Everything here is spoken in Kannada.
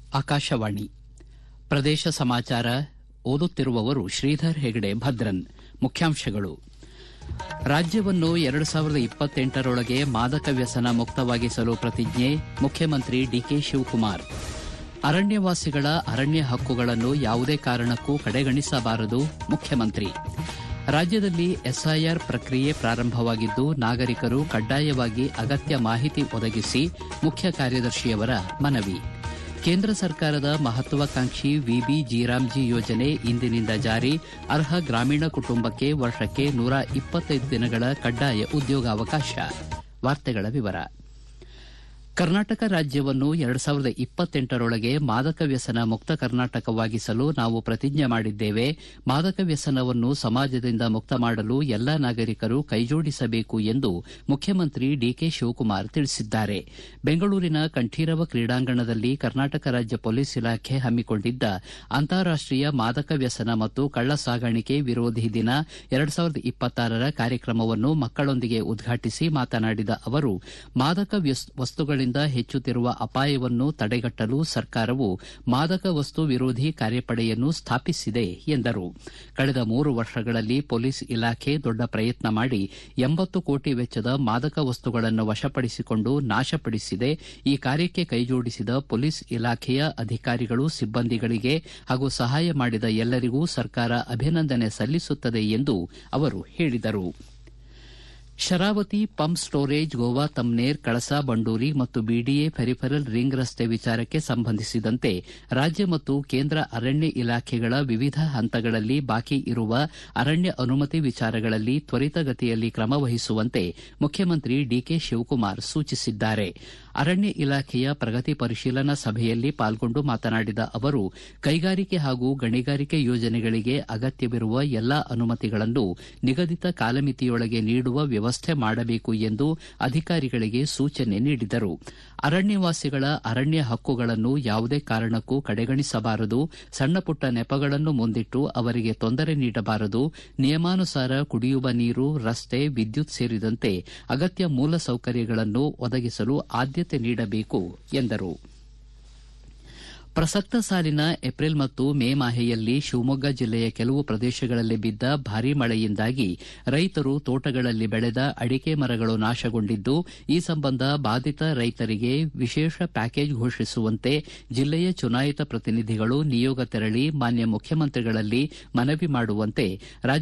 ಆಕಾಶವಾಣಿ ಪ್ರದೇಶ ಸಮಾಚಾರ ಓದುತ್ತಿರುವವರು ಶ್ರೀಧರ್ ಹೆಗಡೆ ಭದ್ರನ್ ಮುಖ್ಯಾಂಶಗಳು ರಾಜ್ಯವನ್ನು ಎರಡು ಸಾವಿರದ ಇಪ್ಪತ್ತೆಂಟರೊಳಗೆ ಮಾದಕ ವ್ಯಸನ ಮುಕ್ತವಾಗಿಸಲು ಪ್ರತಿಜ್ಞೆ ಮುಖ್ಯಮಂತ್ರಿ ಡಿಕೆ ಶಿವಕುಮಾರ್ ಅರಣ್ಯವಾಸಿಗಳ ಅರಣ್ಯ ಹಕ್ಕುಗಳನ್ನು ಯಾವುದೇ ಕಾರಣಕ್ಕೂ ಕಡೆಗಣಿಸಬಾರದು ಮುಖ್ಯಮಂತ್ರಿ ರಾಜ್ಯದಲ್ಲಿ ಎಸ್ಐಆರ್ ಪ್ರಕ್ರಿಯೆ ಪ್ರಾರಂಭವಾಗಿದ್ದು ನಾಗರಿಕರು ಕಡ್ಡಾಯವಾಗಿ ಅಗತ್ಯ ಮಾಹಿತಿ ಒದಗಿಸಿ ಮುಖ್ಯ ಕಾರ್ಯದರ್ಶಿಯವರ ಮನವಿ ಕೇಂದ್ರ ಸರ್ಕಾರದ ಮಹತ್ವಾಕಾಂಕ್ಷಿ ವಿಬಿ ಜೀರಾಮ್ಜಿ ಯೋಜನೆ ಇಂದಿನಿಂದ ಜಾರಿ ಅರ್ಹ ಗ್ರಾಮೀಣ ಕುಟುಂಬಕ್ಕೆ ವರ್ಷಕ್ಕೆ ನೂರ ಇಪ್ಪತ್ತೈದು ದಿನಗಳ ಕಡ್ಡಾಯ ಉದ್ಯೋಗಾವಕಾಶ ವಾರ್ತೆಗಳ ವಿವರ ಕರ್ನಾಟಕ ರಾಜ್ಯವನ್ನು ಎರಡು ಸಾವಿರದ ಇಪ್ಪತ್ತೆಂಟರೊಳಗೆ ಮಾದಕ ವ್ಯಸನ ಮುಕ್ತ ಕರ್ನಾಟಕವಾಗಿಸಲು ನಾವು ಪ್ರತಿಜ್ಞೆ ಮಾಡಿದ್ದೇವೆ ಮಾದಕ ವ್ಯಸನವನ್ನು ಸಮಾಜದಿಂದ ಮುಕ್ತ ಮಾಡಲು ಎಲ್ಲಾ ನಾಗರಿಕರು ಕೈಜೋಡಿಸಬೇಕು ಎಂದು ಮುಖ್ಯಮಂತ್ರಿ ಡಿಕೆ ಶಿವಕುಮಾರ್ ತಿಳಿಸಿದ್ದಾರೆ ಬೆಂಗಳೂರಿನ ಕಂಠೀರವ ಕ್ರೀಡಾಂಗಣದಲ್ಲಿ ಕರ್ನಾಟಕ ರಾಜ್ಯ ಪೊಲೀಸ್ ಇಲಾಖೆ ಹಮ್ಮಿಕೊಂಡಿದ್ದ ಅಂತಾರಾಷ್ಟೀಯ ಮಾದಕ ವ್ಯಸನ ಮತ್ತು ಕಳ್ಳ ಸಾಗಾಣಿಕೆ ವಿರೋಧಿ ದಿನ ಎರಡು ಸಾವಿರದ ಇಪ್ಪತ್ತಾರರ ಕಾರ್ಯಕ್ರಮವನ್ನು ಮಕ್ಕಳೊಂದಿಗೆ ಉದ್ಘಾಟಿಸಿ ಮಾತನಾಡಿದ ಅವರು ಮಾದಕ ವಸ್ತುಗಳಿಂದ ಹೆಚ್ಚುತ್ತಿರುವ ಅಪಾಯವನ್ನು ತಡೆಗಟ್ಟಲು ಸರ್ಕಾರವು ಮಾದಕ ವಸ್ತು ವಿರೋಧಿ ಕಾರ್ಯಪಡೆಯನ್ನು ಸ್ಥಾಪಿಸಿದೆ ಎಂದರು ಕಳೆದ ಮೂರು ವರ್ಷಗಳಲ್ಲಿ ಪೊಲೀಸ್ ಇಲಾಖೆ ದೊಡ್ಡ ಪ್ರಯತ್ನ ಮಾಡಿ ಎಂಬತ್ತು ಕೋಟಿ ವೆಚ್ಚದ ಮಾದಕ ವಸ್ತುಗಳನ್ನು ವಶಪಡಿಸಿಕೊಂಡು ನಾಶಪಡಿಸಿದೆ ಈ ಕಾರ್ಯಕ್ಕೆ ಕೈಜೋಡಿಸಿದ ಪೊಲೀಸ್ ಇಲಾಖೆಯ ಅಧಿಕಾರಿಗಳು ಸಿಬ್ಬಂದಿಗಳಿಗೆ ಹಾಗೂ ಸಹಾಯ ಮಾಡಿದ ಎಲ್ಲರಿಗೂ ಸರ್ಕಾರ ಅಭಿನಂದನೆ ಸಲ್ಲಿಸುತ್ತದೆ ಎಂದು ಅವರು ಹೇಳಿದರು ಶರಾವತಿ ಪಂಪ್ ಸ್ಟೋರೇಜ್ ಗೋವಾ ತಮ್ನೇರ್ ಕಳಸಾ ಬಂಡೂರಿ ಮತ್ತು ಬಿಡಿಎ ಫೆರಿಫೆರಲ್ ರಿಂಗ್ ರಸ್ತೆ ವಿಚಾರಕ್ಕೆ ಸಂಬಂಧಿಸಿದಂತೆ ರಾಜ್ಯ ಮತ್ತು ಕೇಂದ್ರ ಅರಣ್ಯ ಇಲಾಖೆಗಳ ವಿವಿಧ ಹಂತಗಳಲ್ಲಿ ಬಾಕಿ ಇರುವ ಅರಣ್ಯ ಅನುಮತಿ ವಿಚಾರಗಳಲ್ಲಿ ತ್ವರಿತಗತಿಯಲ್ಲಿ ಕ್ರಮ ವಹಿಸುವಂತೆ ಮುಖ್ಯಮಂತ್ರಿ ಡಿಕೆ ಶಿವಕುಮಾರ್ ಸೂಚಿಸಿದ್ದಾರೆ ಅರಣ್ಯ ಇಲಾಖೆಯ ಪ್ರಗತಿ ಪರಿಶೀಲನಾ ಸಭೆಯಲ್ಲಿ ಪಾಲ್ಗೊಂಡು ಮಾತನಾಡಿದ ಅವರು ಕೈಗಾರಿಕೆ ಹಾಗೂ ಗಣಿಗಾರಿಕೆ ಯೋಜನೆಗಳಿಗೆ ಅಗತ್ಯವಿರುವ ಎಲ್ಲಾ ಅನುಮತಿಗಳನ್ನು ನಿಗದಿತ ಕಾಲಮಿತಿಯೊಳಗೆ ನೀಡುವ ವ್ಯವಸ್ಥೆ ಮಾಡಬೇಕು ಎಂದು ಅಧಿಕಾರಿಗಳಿಗೆ ಸೂಚನೆ ನೀಡಿದರು ಅರಣ್ಯವಾಸಿಗಳ ಅರಣ್ಯ ಹಕ್ಕುಗಳನ್ನು ಯಾವುದೇ ಕಾರಣಕ್ಕೂ ಕಡೆಗಣಿಸಬಾರದು ಸಣ್ಣಪುಟ್ಟ ನೆಪಗಳನ್ನು ಮುಂದಿಟ್ಟು ಅವರಿಗೆ ತೊಂದರೆ ನೀಡಬಾರದು ನಿಯಮಾನುಸಾರ ಕುಡಿಯುವ ನೀರು ರಸ್ತೆ ವಿದ್ಯುತ್ ಸೇರಿದಂತೆ ಅಗತ್ಯ ಮೂಲಸೌಕರ್ಯಗಳನ್ನು ಒದಗಿಸಲು ಆದ್ಯತೆ ನೀಡಬೇಕು ಎಂದರು ಪ್ರಸಕ್ತ ಸಾಲಿನ ಏಪ್ರಿಲ್ ಮತ್ತು ಮೇ ಮಾಹೆಯಲ್ಲಿ ಶಿವಮೊಗ್ಗ ಜಿಲ್ಲೆಯ ಕೆಲವು ಪ್ರದೇಶಗಳಲ್ಲಿ ಬಿದ್ದ ಭಾರೀ ಮಳೆಯಿಂದಾಗಿ ರೈತರು ತೋಟಗಳಲ್ಲಿ ಬೆಳೆದ ಅಡಿಕೆ ಮರಗಳು ನಾಶಗೊಂಡಿದ್ದು ಈ ಸಂಬಂಧ ಬಾಧಿತ ರೈತರಿಗೆ ವಿಶೇಷ ಪ್ಯಾಕೇಜ್ ಘೋಷಿಸುವಂತೆ ಜಿಲ್ಲೆಯ ಚುನಾಯಿತ ಪ್ರತಿನಿಧಿಗಳು ನಿಯೋಗ ತೆರಳಿ ಮಾನ್ಯ ಮುಖ್ಯಮಂತ್ರಿಗಳಲ್ಲಿ ಮನವಿ ಮಾಡುವಂತೆ